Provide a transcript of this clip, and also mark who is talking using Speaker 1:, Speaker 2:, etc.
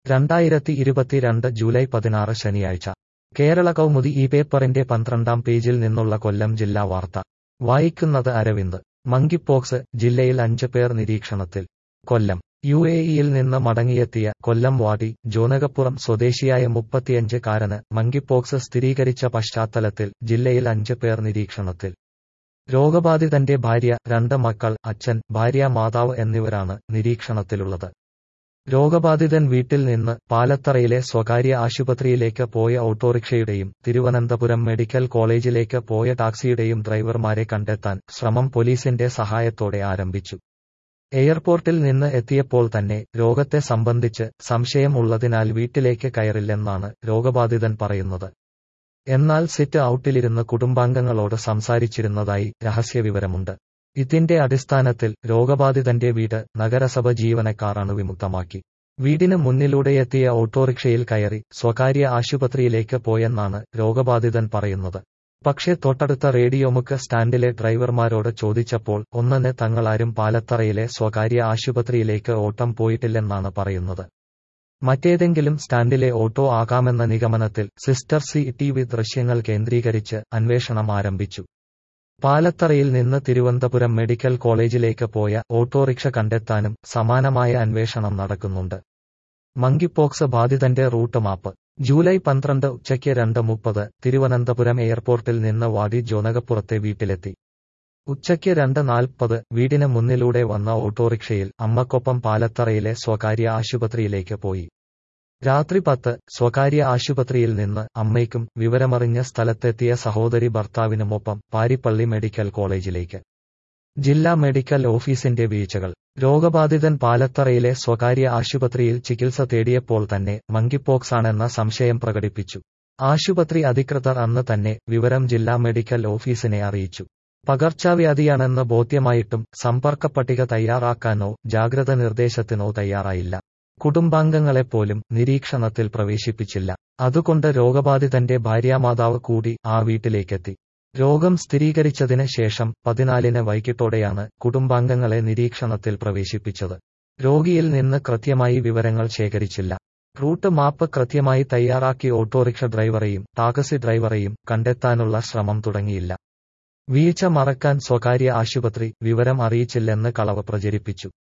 Speaker 1: രണ്ടായിരത്തി ഇരുപത്തിരണ്ട് ജൂലൈ പതിനാറ് ശനിയാഴ്ച കേരള കൗമുദി ഈ പേപ്പറിന്റെ പന്ത്രണ്ടാം പേജിൽ നിന്നുള്ള കൊല്ലം ജില്ലാ വാർത്ത വായിക്കുന്നത് അരവിന്ദ് മങ്കിപ്പോക്സ് ജില്ലയിൽ അഞ്ച് പേർ നിരീക്ഷണത്തിൽ കൊല്ലം യു എ ഇയിൽ നിന്ന് മടങ്ങിയെത്തിയ കൊല്ലം വാടി ജോനകപ്പുറം സ്വദേശിയായ മുപ്പത്തിയഞ്ച് കാരന് മങ്കിപ്പോക്സ് സ്ഥിരീകരിച്ച പശ്ചാത്തലത്തിൽ ജില്ലയിൽ അഞ്ച് പേർ നിരീക്ഷണത്തിൽ രോഗബാധിതന്റെ ഭാര്യ രണ്ട് മക്കൾ അച്ഛൻ ഭാര്യ മാതാവ് എന്നിവരാണ് നിരീക്ഷണത്തിലുള്ളത് രോഗബാധിതൻ വീട്ടിൽ നിന്ന് പാലത്തറയിലെ സ്വകാര്യ ആശുപത്രിയിലേക്ക് പോയ ഓട്ടോറിക്ഷയുടെയും തിരുവനന്തപുരം മെഡിക്കൽ കോളേജിലേക്ക് പോയ ടാക്സിയുടെയും ഡ്രൈവർമാരെ കണ്ടെത്താൻ ശ്രമം പോലീസിന്റെ സഹായത്തോടെ ആരംഭിച്ചു എയർപോർട്ടിൽ നിന്ന് എത്തിയപ്പോൾ തന്നെ രോഗത്തെ സംബന്ധിച്ച് സംശയം ഉള്ളതിനാൽ വീട്ടിലേക്ക് കയറില്ലെന്നാണ് രോഗബാധിതൻ പറയുന്നത് എന്നാൽ സിറ്റ് ഔട്ടിലിരുന്ന് കുടുംബാംഗങ്ങളോട് സംസാരിച്ചിരുന്നതായി രഹസ്യവിവരമുണ്ട് ഇതിന്റെ അടിസ്ഥാനത്തിൽ രോഗബാധിതന്റെ വീട് നഗരസഭ ജീവനക്കാർ അണുവിമുക്തമാക്കി വീടിന് മുന്നിലൂടെയെത്തിയ ഓട്ടോറിക്ഷയിൽ കയറി സ്വകാര്യ ആശുപത്രിയിലേക്ക് പോയെന്നാണ് രോഗബാധിതൻ പറയുന്നത് പക്ഷേ തൊട്ടടുത്ത റേഡിയോമുക്ക് സ്റ്റാൻഡിലെ ഡ്രൈവർമാരോട് ചോദിച്ചപ്പോൾ ഒന്നിന് തങ്ങളാരും പാലത്തറയിലെ സ്വകാര്യ ആശുപത്രിയിലേക്ക് ഓട്ടം പോയിട്ടില്ലെന്നാണ് പറയുന്നത് മറ്റേതെങ്കിലും സ്റ്റാൻഡിലെ ഓട്ടോ ആകാമെന്ന നിഗമനത്തിൽ സിസ്റ്റർ സി ടി വി ദൃശ്യങ്ങൾ കേന്ദ്രീകരിച്ച് അന്വേഷണം ആരംഭിച്ചു പാലത്തറയിൽ നിന്ന് തിരുവനന്തപുരം മെഡിക്കൽ കോളേജിലേക്ക് പോയ ഓട്ടോറിക്ഷ കണ്ടെത്താനും സമാനമായ അന്വേഷണം നടക്കുന്നുണ്ട് മങ്കിപ്പോക്സ് ബാധിതന്റെ റൂട്ട് മാപ്പ് ജൂലൈ പന്ത്രണ്ട് ഉച്ചയ്ക്ക് രണ്ട് മുപ്പത് തിരുവനന്തപുരം എയർപോർട്ടിൽ നിന്ന് വാടി ജോനകപ്പുറത്തെ വീട്ടിലെത്തി ഉച്ചയ്ക്ക് രണ്ട് നാൽപ്പത് വീടിന് മുന്നിലൂടെ വന്ന ഓട്ടോറിക്ഷയിൽ അമ്മക്കൊപ്പം പാലത്തറയിലെ സ്വകാര്യ ആശുപത്രിയിലേക്ക് പോയി രാത്രി പത്ത് സ്വകാര്യ ആശുപത്രിയിൽ നിന്ന് അമ്മയ്ക്കും വിവരമറിഞ്ഞ സ്ഥലത്തെത്തിയ സഹോദരി ഭർത്താവിനുമൊപ്പം പാരിപ്പള്ളി മെഡിക്കൽ കോളേജിലേക്ക് ജില്ലാ മെഡിക്കൽ ഓഫീസിന്റെ വീഴ്ചകൾ രോഗബാധിതൻ പാലത്തറയിലെ സ്വകാര്യ ആശുപത്രിയിൽ ചികിത്സ തേടിയപ്പോൾ തന്നെ മങ്കിപ്പോക്സാണെന്ന സംശയം പ്രകടിപ്പിച്ചു ആശുപത്രി അധികൃതർ അന്ന് തന്നെ വിവരം ജില്ലാ മെഡിക്കൽ ഓഫീസിനെ അറിയിച്ചു പകർച്ചവ്യാധിയാണെന്ന് ബോധ്യമായിട്ടും സമ്പർക്ക പട്ടിക തയ്യാറാക്കാനോ ജാഗ്രത നിർദ്ദേശത്തിനോ തയ്യാറായില്ല കുടുംബാംഗങ്ങളെപ്പോലും നിരീക്ഷണത്തിൽ പ്രവേശിപ്പിച്ചില്ല അതുകൊണ്ട് രോഗബാധിതന്റെ ഭാര്യാമാതാവ് കൂടി ആ വീട്ടിലേക്കെത്തി രോഗം സ്ഥിരീകരിച്ചതിന് ശേഷം പതിനാലിന് വൈകിട്ടോടെയാണ് കുടുംബാംഗങ്ങളെ നിരീക്ഷണത്തിൽ പ്രവേശിപ്പിച്ചത് രോഗിയിൽ നിന്ന് കൃത്യമായി വിവരങ്ങൾ ശേഖരിച്ചില്ല റൂട്ട് മാപ്പ് കൃത്യമായി തയ്യാറാക്കി ഓട്ടോറിക്ഷ ഡ്രൈവറെയും ടാക്സി ഡ്രൈവറെയും കണ്ടെത്താനുള്ള ശ്രമം തുടങ്ങിയില്ല വീഴ്ച മറക്കാൻ സ്വകാര്യ ആശുപത്രി വിവരം അറിയിച്ചില്ലെന്ന് കളവ് പ്രചരിപ്പിച്ചു